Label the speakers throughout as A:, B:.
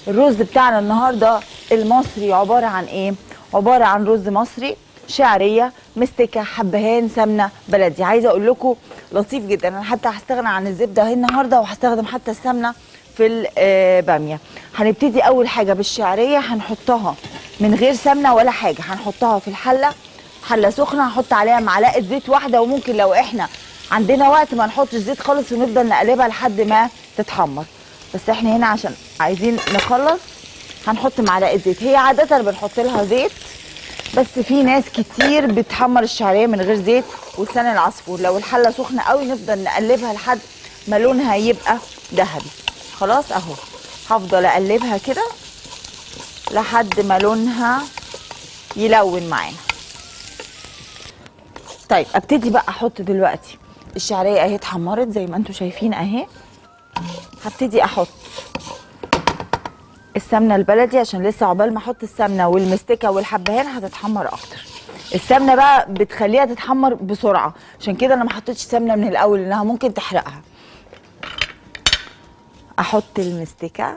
A: الرز بتاعنا النهارده المصري عباره عن ايه عباره عن رز مصري شعريه مستكه حبهان سمنه بلدي عايزه اقول لكم لطيف جدا انا حتى هستغنى عن الزبده اهي النهارده وهستخدم حتى السمنه في الباميه هنبتدي اول حاجه بالشعريه هنحطها من غير سمنه ولا حاجه هنحطها في الحله حله سخنه هحط عليها معلقه زيت واحده وممكن لو احنا عندنا وقت ما نحطش زيت خالص ونفضل نقلبها لحد ما تتحمر بس احنا هنا عشان عايزين نخلص هنحط معلقه زيت هي عاده بنحط لها زيت بس في ناس كتير بتحمر الشعريه من غير زيت ولسان العصفور لو الحله سخنه قوي نفضل نقلبها لحد ما لونها يبقى ذهبي خلاص اهو هفضل اقلبها كده لحد ما لونها يلون معانا طيب ابتدي بقى احط دلوقتي الشعريه اهي اتحمرت زي ما انتم شايفين اهي هبتدي احط السمنه البلدي عشان لسه عقبال ما احط السمنه والمستكه والحبهان هتتحمر اكتر السمنه بقى بتخليها تتحمر بسرعه عشان كده انا ما حطيتش سمنه من الاول لانها ممكن تحرقها احط المستكه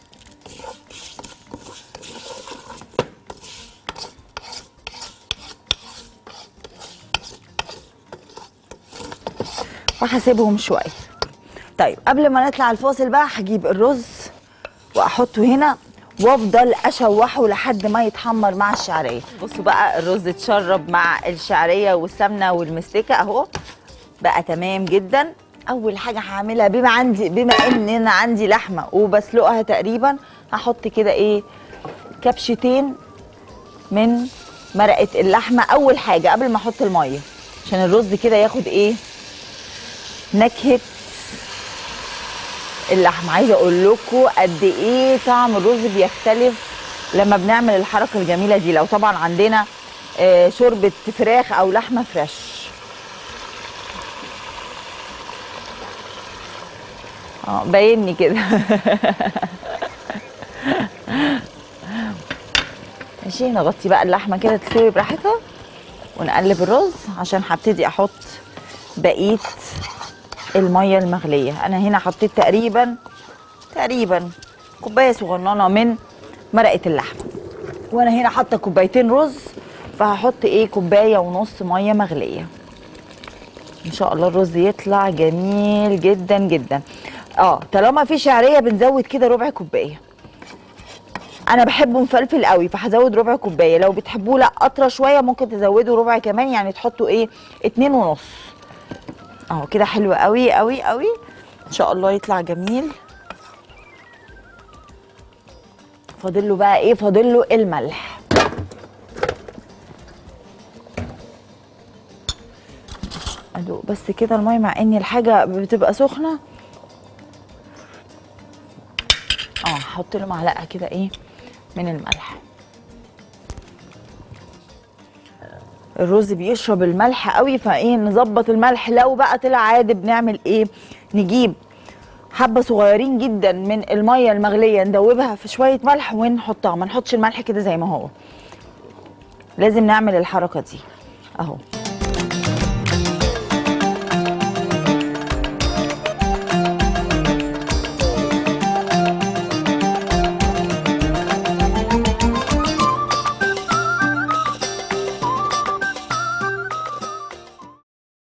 A: وهسيبهم شويه طيب قبل ما نطلع الفاصل بقى هجيب الرز واحطه هنا وافضل اشوحه لحد ما يتحمر مع الشعريه بصوا بقى الرز اتشرب مع الشعريه والسمنه والمستكه اهو بقى تمام جدا اول حاجه هعملها بما عندي بما ان انا عندي لحمه وبسلقها تقريبا هحط كده ايه كبشتين من مرقه اللحمه اول حاجه قبل ما احط الميه عشان الرز كده ياخد ايه نكهه اللحمه عايزه اقول لكم قد ايه طعم الرز بيختلف لما بنعمل الحركه الجميله دي لو طبعا عندنا آه، شوربه فراخ او لحمه فريش اه باينني كده ماشي نغطي بقى اللحمه كده تستوي براحتها ونقلب الرز عشان هبتدي احط بقيه الميه المغليه انا هنا حطيت تقريبا تقريبا كوبايه صغننه من مرقه اللحمه وانا هنا حاطه كوبايتين رز فهحط ايه كوبايه ونص ميه مغليه ان شاء الله الرز يطلع جميل جدا جدا اه طالما في شعريه بنزود كده ربع كوبايه انا بحبه مفلفل قوي فهزود ربع كوبايه لو بتحبوه لا اطرى شويه ممكن تزودوا ربع كمان يعني تحطوا ايه اتنين ونص اهو كده حلو قوي قوي قوي ان شاء الله يطلع جميل فاضل له بقى ايه فاضل له الملح ادوق بس كده الميه مع ان الحاجه بتبقى سخنه اه هحط له معلقه كده ايه من الملح الرز بيشرب الملح قوي فايه نظبط الملح لو بقى طلع عادي بنعمل ايه نجيب حبه صغيرين جدا من الميه المغليه ندوبها في شويه ملح ونحطها ما نحطش الملح كده زي ما هو لازم نعمل الحركه دي اهو